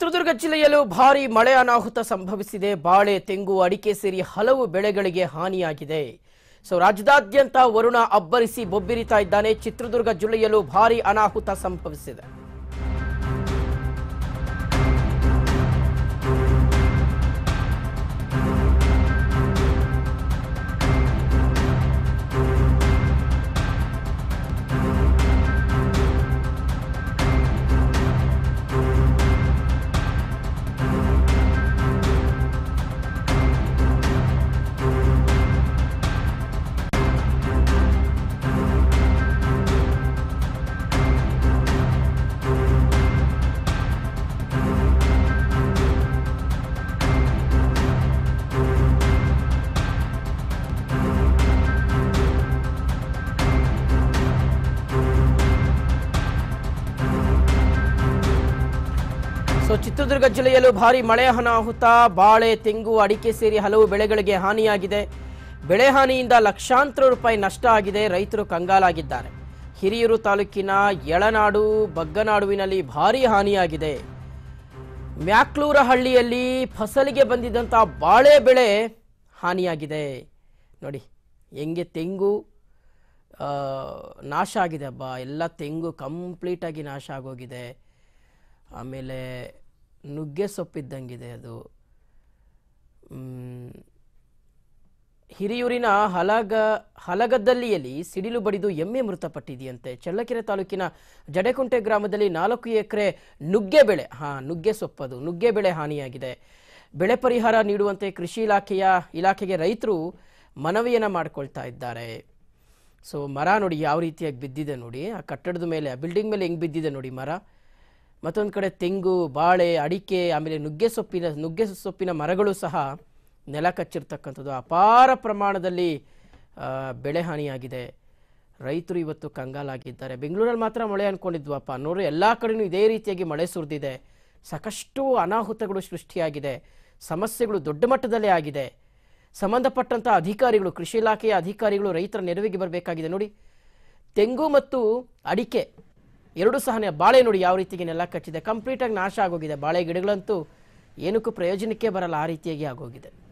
ಚಿತ್ರದುರ್ಗ ಜಿಲ್ಲೆಯಲ್ಲೂ ಭಾರಿ ಮಳೆ ಅನಾಹುತ ಸಂಭವಿಸಿದೆ ಬಾಳೆ ತೆಂಗು ಅಡಿಕೆ ಸೇರಿ ಹಲವು ಬೆಳೆಗಳಿಗೆ ಹಾನಿಯಾಗಿದೆ ಸೊ ರಾಜ್ಯದಾದ್ಯಂತ ವರುಣ ಅಬ್ಬರಿಸಿ ಬೊಬ್ಬಿರಿತಾ ಇದ್ದಾನೆ ಚಿತ್ರದುರ್ಗ ಜಿಲ್ಲೆಯಲ್ಲೂ ಭಾರಿ ಅನಾಹುತ ಸಂಭವಿಸಿದೆ ಸೊ ಚಿತ್ರದುರ್ಗ ಜಿಲ್ಲೆಯಲ್ಲೂ ಭಾರಿ ಮಳೆ ಅನಾಹುತ ಬಾಳೆ ತೆಂಗು ಅಡಿಕೆ ಸೇರಿ ಹಲವು ಬೆಳೆಗಳಿಗೆ ಹಾನಿಯಾಗಿದೆ ಬೆಳೆ ಹಾನಿಯಿಂದ ಲಕ್ಷಾಂತರ ರೂಪಾಯಿ ನಷ್ಟ ಆಗಿದೆ ರೈತರು ಕಂಗಾಲಾಗಿದ್ದಾರೆ ಹಿರಿಯೂರು ತಾಲೂಕಿನ ಯಳನಾಡು ಬಗ್ಗನಾಡುವಿನಲ್ಲಿ ಭಾರಿ ಹಾನಿಯಾಗಿದೆ ಮ್ಯಾಕ್ಲೂರ ಹಳ್ಳಿಯಲ್ಲಿ ಫಸಲಿಗೆ ಬಂದಿದ್ದಂಥ ಬಾಳೆ ಬೆಳೆ ಹಾನಿಯಾಗಿದೆ ನೋಡಿ ಹೆಂಗೆ ತೆಂಗು ಆ, ನಾಶ ಆಗಿದೆ ಹಬ್ಬ ಎಲ್ಲ ತೆಂಗು ಕಂಪ್ಲೀಟಾಗಿ ನಾಶ ಆಗೋಗಿದೆ ಆಮೇಲೆ ನುಗ್ಗೆ ಸೊಪ್ಪಿದ್ದಂಗಿದೆ ಅದು ಮ್, ಹಿರಿಯೂರಿನ ಹಲಗ ಹಲಗದ್ದಲ್ಲಿಯಲ್ಲಿ ಸಿಡಿಲು ಬಡಿದು ಎಮ್ಮೆ ಮೃತಪಟ್ಟಿದೆಯಂತೆ ಚಳ್ಳಕೆರೆ ತಾಲೂಕಿನ ಜಡೆಕುಂಟೆ ಗ್ರಾಮದಲ್ಲಿ ನಾಲ್ಕು ಎಕರೆ ನುಗ್ಗೆ ಬೆಳೆ ಹಾ ನುಗ್ಗೆ ಸೊಪ್ಪದು ನುಗ್ಗೆ ಬೆಳೆ ಹಾನಿಯಾಗಿದೆ ಬೆಳೆ ಪರಿಹಾರ ನೀಡುವಂತೆ ಕೃಷಿ ಇಲಾಖೆಯ ಇಲಾಖೆಗೆ ರೈತರು ಮನವಿಯನ್ನ ಮಾಡ್ಕೊಳ್ತಾ ಇದ್ದಾರೆ ಸೊ ಮರ ನೋಡಿ ಯಾವ ರೀತಿಯಾಗಿ ಬಿದ್ದಿದೆ ನೋಡಿ ಆ ಕಟ್ಟಡದ ಮೇಲೆ ಆ ಬಿಲ್ಡಿಂಗ್ ಮೇಲೆ ಹೆಂಗೆ ಬಿದ್ದಿದೆ ನೋಡಿ ಮರ ಮತ್ತೊಂದು ಕಡೆ ತೆಂಗು ಬಾಳೆ ಅಡಿಕೆ ಆಮೇಲೆ ನುಗ್ಗೆ ಸೊಪ್ಪಿನ ನುಗ್ಗೆ ಸೊಪ್ಪಿನ ಮರಗಳು ಸಹ ನೆಲ ಕಚ್ಚಿರ್ತಕ್ಕಂಥದ್ದು ಅಪಾರ ಪ್ರಮಾಣದಲ್ಲಿ ಆ, ಬೆಳೆ ಹಾನಿಯಾಗಿದೆ ರೈತರು ಇವತ್ತು ಕಂಗಾಲಾಗಿದ್ದಾರೆ ಬೆಂಗಳೂರಲ್ಲಿ ಮಾತ್ರ ಮಳೆ ಅನ್ಕೊಂಡಿದ್ವಪ್ಪ ನೋಡ್ರಿ ಎಲ್ಲ ಕಡೆನೂ ಇದೇ ರೀತಿಯಾಗಿ ಮಳೆ ಸುರಿದಿದೆ ಸಾಕಷ್ಟು ಅನಾಹುತಗಳು ಸೃಷ್ಟಿಯಾಗಿದೆ ಸಮಸ್ಯೆಗಳು ದೊಡ್ಡ ಮಟ್ಟದಲ್ಲೇ ಆಗಿದೆ ಸಂಬಂಧಪಟ್ಟಂಥ ಅಧಿಕಾರಿಗಳು ಕೃಷಿ ಇಲಾಖೆಯ ಅಧಿಕಾರಿಗಳು ರೈತರ ನೆರವಿಗೆ ಬರಬೇಕಾಗಿದೆ ನೋಡಿ ತೆಂಗು ಮತ್ತು ಅಡಿಕೆ ಎರಡು ಸಹ ನೆ- ಬಾಳೆ ನೋಡಿ ಯಾವ ರೀತಿಗೆ ನೆಲ ಕಚ್ಚಿದೆ ಕಂಪ್ಲೀಟಾಗಿ ನಾಶ ಆಗೋಗಿದೆ ಬಾಳೆ ಗಿಡಗಳಂತೂ ಏನಕ್ಕೂ ಪ್ರಯೋಜನಕ್ಕೆ ಬರಲ್ಲ ಆ ರೀತಿಯಾಗಿ ಆಗೋಗಿದೆ